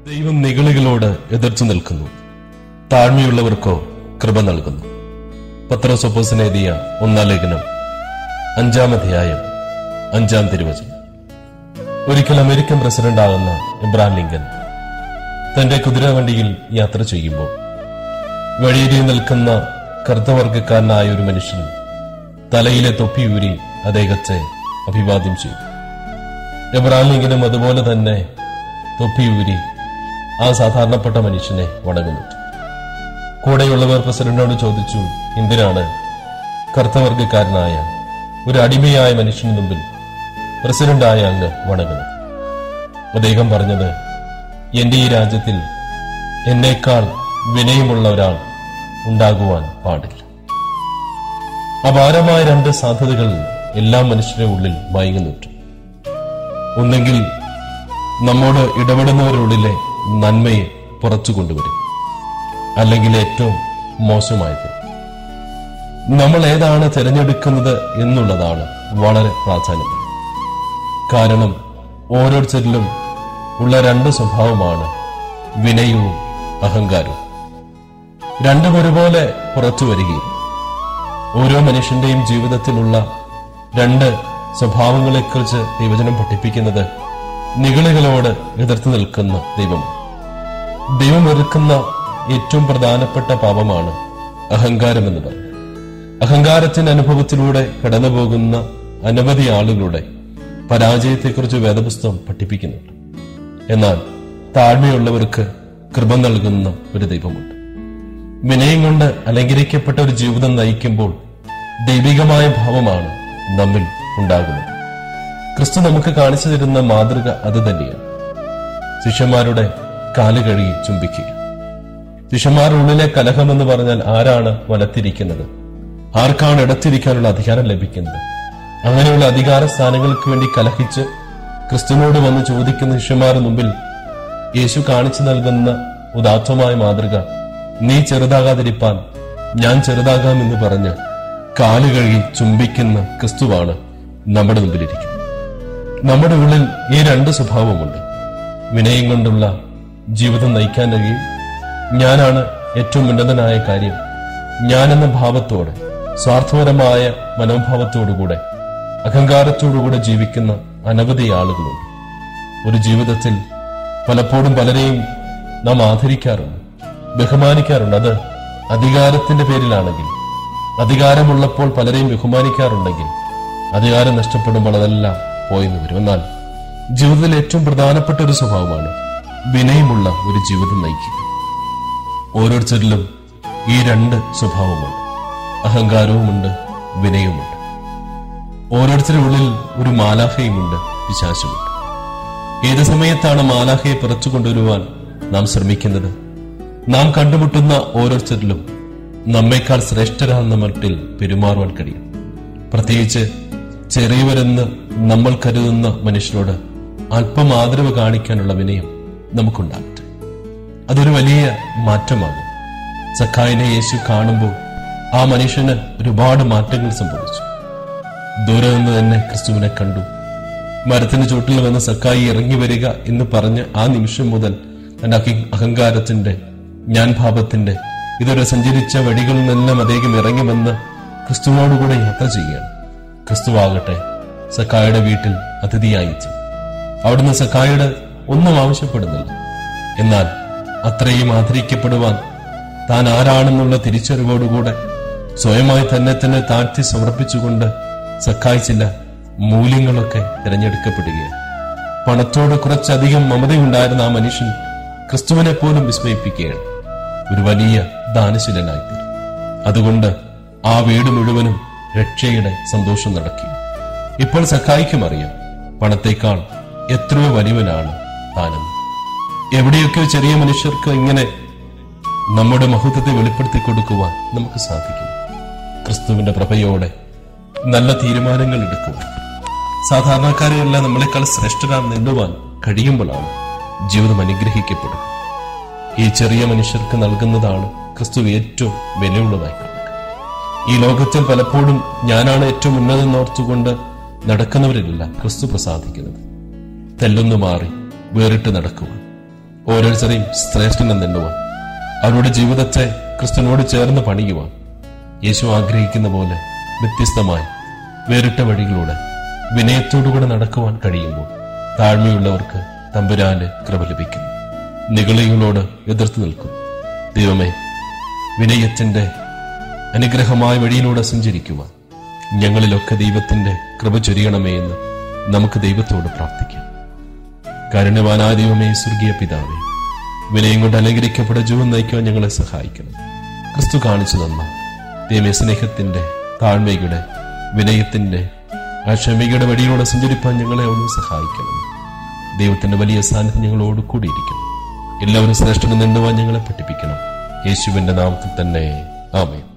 ദൈവം നിഗളികളോട് എതിർച്ചു നിൽക്കുന്നു താഴ്മയുള്ളവർക്കോ കൃപ നൽകുന്നു പത്രോസൊപ്പോസിനെതിയ ഒന്നാം ലേഖനം അഞ്ചാം അധ്യായം അഞ്ചാം തിരുവചനം ഒരിക്കൽ അമേരിക്കൻ പ്രസിഡന്റ് ആകുന്ന ഇബ്രാഹിം ലിങ്കൻ തന്റെ കുതിരവണ്ടിയിൽ യാത്ര ചെയ്യുമ്പോൾ വഴിയരിയിൽ നിൽക്കുന്ന കറുത്തവർഗക്കാരനായ ഒരു മനുഷ്യൻ തലയിലെ തൊപ്പിയൂരി അദ്ദേഹത്തെ അഭിവാദ്യം ചെയ്തു എബ്രാഹിം ലിങ്കനും അതുപോലെ തന്നെ തൊപ്പിയൂരി ആ സാധാരണപ്പെട്ട മനുഷ്യനെ വണങ്ങുന്നുണ്ട് കൂടെയുള്ളവർ പ്രസിഡന്റിനോട് ചോദിച്ചു എന്തിനാണ് കറുത്തവർഗക്കാരനായ ഒരു അടിമയായ മനുഷ്യന് മുമ്പിൽ പ്രസിഡന്റായ അങ്ങ് വണങ്ങുന്നത് അദ്ദേഹം പറഞ്ഞത് എന്റെ ഈ രാജ്യത്തിൽ എന്നേക്കാൾ വിനയമുള്ള ഒരാൾ ഉണ്ടാകുവാൻ പാടില്ല അപാരമായ രണ്ട് സാധ്യതകൾ എല്ലാ മനുഷ്യരുടെ ഉള്ളിൽ മയങ്ങുന്നുണ്ട് ഒന്നെങ്കിൽ നമ്മോട് ഇടപെടുന്നവരുള്ളിലെ നന്മയെ പുറത്തു കൊണ്ടുവരും അല്ലെങ്കിൽ ഏറ്റവും മോശമായത് നമ്മൾ ഏതാണ് തിരഞ്ഞെടുക്കുന്നത് എന്നുള്ളതാണ് വളരെ പ്രാധാന്യം കാരണം ഓരോരുത്തരിലും ഉള്ള രണ്ട് സ്വഭാവമാണ് വിനയവും അഹങ്കാരവും രണ്ടും ഒരുപോലെ പുറത്തു വരികയും ഓരോ മനുഷ്യന്റെയും ജീവിതത്തിലുള്ള രണ്ട് സ്വഭാവങ്ങളെക്കുറിച്ച് ദൈവജനം പഠിപ്പിക്കുന്നത് നിഗളികളോട് എതിർത്ത് നിൽക്കുന്ന ദൈവം ദൈവം വെറുക്കുന്ന ഏറ്റവും പ്രധാനപ്പെട്ട പാപമാണ് അഹങ്കാരം എന്ന് പറയുന്നത് അഹങ്കാരത്തിന്റെ അനുഭവത്തിലൂടെ കടന്നുപോകുന്ന അനവധി ആളുകളുടെ പരാജയത്തെക്കുറിച്ച് വേദപുസ്തകം പഠിപ്പിക്കുന്നുണ്ട് എന്നാൽ താഴ്മയുള്ളവർക്ക് കൃപ നൽകുന്ന ഒരു ദൈവമുണ്ട് വിനയം കൊണ്ട് അലങ്കരിക്കപ്പെട്ട ഒരു ജീവിതം നയിക്കുമ്പോൾ ദൈവികമായ ഭാവമാണ് നമ്മിൽ ഉണ്ടാകുന്നത് ക്രിസ്തു നമുക്ക് കാണിച്ചു തരുന്ന മാതൃക അത് തന്നെയാണ് ശിഷ്യന്മാരുടെ കാല് കഴുകി ചുംബിക്കുക ശിഷ്യന്മാരുടെ ഉള്ളിലെ കലഹം എന്ന് പറഞ്ഞാൽ ആരാണ് വലത്തിരിക്കുന്നത് ആർക്കാണ് ഇടത്തിരിക്കാനുള്ള അധികാരം ലഭിക്കുന്നത് അങ്ങനെയുള്ള അധികാര സ്ഥാനങ്ങൾക്ക് വേണ്ടി കലഹിച്ച് ക്രിസ്തുവിനോട് വന്ന് ചോദിക്കുന്ന ശിഷ്യന്മാരുടെ മുമ്പിൽ യേശു കാണിച്ചു നൽകുന്ന ഉദാത്തമായ മാതൃക നീ ചെറുതാകാതിരിപ്പാൻ ഞാൻ ചെറുതാകാം എന്ന് പറഞ്ഞ് കാല് കഴുകി ചുംബിക്കുന്ന ക്രിസ്തുവാണ് നമ്മുടെ മുമ്പിലിരിക്കുന്നത് നമ്മുടെ ഉള്ളിൽ ഈ രണ്ട് സ്വഭാവമുണ്ട് വിനയം കൊണ്ടുള്ള ജീവിതം നയിക്കാൻ കഴിയും ഞാനാണ് ഏറ്റവും ഉന്നതനായ കാര്യം ഞാനെന്ന ഭാവത്തോടെ സ്വാർത്ഥപരമായ മനോഭാവത്തോടുകൂടെ അഹങ്കാരത്തോടുകൂടെ ജീവിക്കുന്ന അനവധി ആളുകളുണ്ട് ഒരു ജീവിതത്തിൽ പലപ്പോഴും പലരെയും നാം ആദരിക്കാറുണ്ട് ബഹുമാനിക്കാറുണ്ട് അത് അധികാരത്തിന്റെ പേരിലാണെങ്കിൽ അധികാരമുള്ളപ്പോൾ പലരെയും ബഹുമാനിക്കാറുണ്ടെങ്കിൽ അധികാരം നഷ്ടപ്പെടുമ്പോൾ അതെല്ലാം പോയെന്ന് വരും എന്നാൽ ജീവിതത്തിൽ ഏറ്റവും പ്രധാനപ്പെട്ട ഒരു സ്വഭാവമാണ് വിനയമുള്ള ഒരു ജീവിതം നയിക്കുക ഓരോരുത്തരിലും ഈ രണ്ട് സ്വഭാവമുണ്ട് അഹങ്കാരവുമുണ്ട് വിനയവുമുണ്ട് ഓരോരുത്തരുടെ ഉള്ളിൽ ഒരു മാലാഹയുമുണ്ട് പിശാചുമുണ്ട് ഏത് സമയത്താണ് മാലാഹയെ പുറത്തു കൊണ്ടുവരുവാൻ നാം ശ്രമിക്കുന്നത് നാം കണ്ടുമുട്ടുന്ന ഓരോരുത്തരിലും നമ്മേക്കാൾ ശ്രേഷ്ഠരാണെന്ന മട്ടിൽ പെരുമാറുവാൻ കഴിയും പ്രത്യേകിച്ച് ചെറിയവരെന്ന് നമ്മൾ കരുതുന്ന മനുഷ്യരോട് അല്പം ആദരവ് കാണിക്കാനുള്ള വിനയം നമുക്കുണ്ടാകട്ടെ അതൊരു വലിയ മാറ്റമാണ് സഖായിനെ യേശു കാണുമ്പോൾ ആ മനുഷ്യന് ഒരുപാട് മാറ്റങ്ങൾ സംഭവിച്ചു ദൂരെ നിന്ന് തന്നെ ക്രിസ്തുവിനെ കണ്ടു മരത്തിന് ചുട്ടിൽ വന്ന് സക്കായി ഇറങ്ങി വരിക എന്ന് പറഞ്ഞ് ആ നിമിഷം മുതൽ തന്റെ അഹി- അഹങ്കാരത്തിന്റെ ഞാൻ ഭാവത്തിന്റെ ഇതുവരെ സഞ്ചരിച്ച വഴികളിൽ നിന്നെല്ലാം അദ്ദേഹം ഇറങ്ങി വന്ന് ക്രിസ്തുവിനോടുകൂടെ യാത്ര ചെയ്യുകയാണ് ക്രിസ്തുവാകട്ടെ സക്കായുടെ വീട്ടിൽ അതിഥിയായിച്ചു അവിടുന്ന് സക്കായുടെ ഒന്നും ആവശ്യപ്പെടുന്നില്ല എന്നാൽ അത്രയും ആദരിക്കപ്പെടുവാൻ താൻ ആരാണെന്നുള്ള തിരിച്ചറിവോടുകൂടെ സ്വയമായി തന്നെ തന്നെ താഴ്ത്തി സമർപ്പിച്ചുകൊണ്ട് സക്കായി ചില മൂല്യങ്ങളൊക്കെ തിരഞ്ഞെടുക്കപ്പെടുകയാണ് പണത്തോട് കുറച്ചധികം മമതയുണ്ടായിരുന്ന ആ മനുഷ്യൻ ക്രിസ്തുവിനെ പോലും വിസ്മയിപ്പിക്കുകയാണ് ഒരു വലിയ ദാനശീലനായിത്തീരും അതുകൊണ്ട് ആ വീട് മുഴുവനും രക്ഷയുടെ സന്തോഷം നടക്കി ഇപ്പോൾ സഖായിക്കും അറിയാം പണത്തേക്കാൾ എത്രയോ വലിയവനാണ് താനെന്ന് എവിടെയൊക്കെ ചെറിയ മനുഷ്യർക്ക് ഇങ്ങനെ നമ്മുടെ മഹത്വത്തെ വെളിപ്പെടുത്തി കൊടുക്കുവാൻ നമുക്ക് സാധിക്കും ക്രിസ്തുവിന്റെ പ്രഭയോടെ നല്ല തീരുമാനങ്ങൾ എടുക്കുവാൻ സാധാരണക്കാരെയെല്ലാം നമ്മളെക്കാൾ ശ്രേഷ്ഠരാണെന്ന് എണ്ണുവാൻ കഴിയുമ്പോഴാണ് ജീവിതം അനുഗ്രഹിക്കപ്പെടുക ഈ ചെറിയ മനുഷ്യർക്ക് നൽകുന്നതാണ് ക്രിസ്തു ഏറ്റവും വിലയുള്ളതായി കാണുക ഈ ലോകത്തിൽ പലപ്പോഴും ഞാനാണ് ഏറ്റവും ഉന്നതെന്നോർത്തുകൊണ്ട് നടക്കുന്നവരിലല്ല ക്രിസ്തു പ്രസാദിക്കുന്നത് തെല്ലൊന്നു മാറി വേറിട്ട് നടക്കുവാൻ ഓരോരുത്തരെയും ശ്രേഷ്ഠനം നെണ്ണുവാൻ അവരുടെ ജീവിതത്തെ ക്രിസ്തുവിനോട് ചേർന്ന് പണിയുവാൻ യേശു ആഗ്രഹിക്കുന്ന പോലെ വ്യത്യസ്തമായി വേറിട്ട വഴികളിലൂടെ വിനയത്തോടുകൂടെ നടക്കുവാൻ കഴിയുമ്പോൾ താഴ്മയുള്ളവർക്ക് തമ്പുരാന്റെ കൃപ ലഭിക്കുന്നു നിഗളികളോട് എതിർത്ത് നിൽക്കും ദൈവമേ വിനയത്തിന്റെ അനുഗ്രഹമായ വഴിയിലൂടെ സഞ്ചരിക്കുവാൻ ഞങ്ങളിലൊക്കെ ദൈവത്തിന്റെ കൃപ ചൊരിയണമേ എന്ന് നമുക്ക് ദൈവത്തോട് പ്രാർത്ഥിക്കാം കാരുണ്യവാനായ ദൈവമേ സ്വർഗീയ പിതാവേ വിനയം കൊണ്ട് അനുഗ്രഹിക്കപ്പെട്ട ജീവൻ നയിക്കുവാൻ ഞങ്ങളെ സഹായിക്കണം ക്രിസ്തു കാണിച്ചു തന്ന ദൈവമേ സ്നേഹത്തിന്റെ താഴ്മയുടെ വിനയത്തിന്റെ ആ ക്ഷമയുടെ വഴിയിലൂടെ സഞ്ചരിപ്പാൻ ഞങ്ങളെ ഒന്ന് സഹായിക്കണം ദൈവത്തിന്റെ വലിയ സാന്നിധ്യം ഞങ്ങളോട് കൂടിയിരിക്കണം എല്ലാവരും ശ്രേഷ്ഠന് നിന്നുവാൻ ഞങ്ങളെ പഠിപ്പിക്കണം യേശുവിന്റെ നാമത്തിൽ തന്നെ ആമേൻ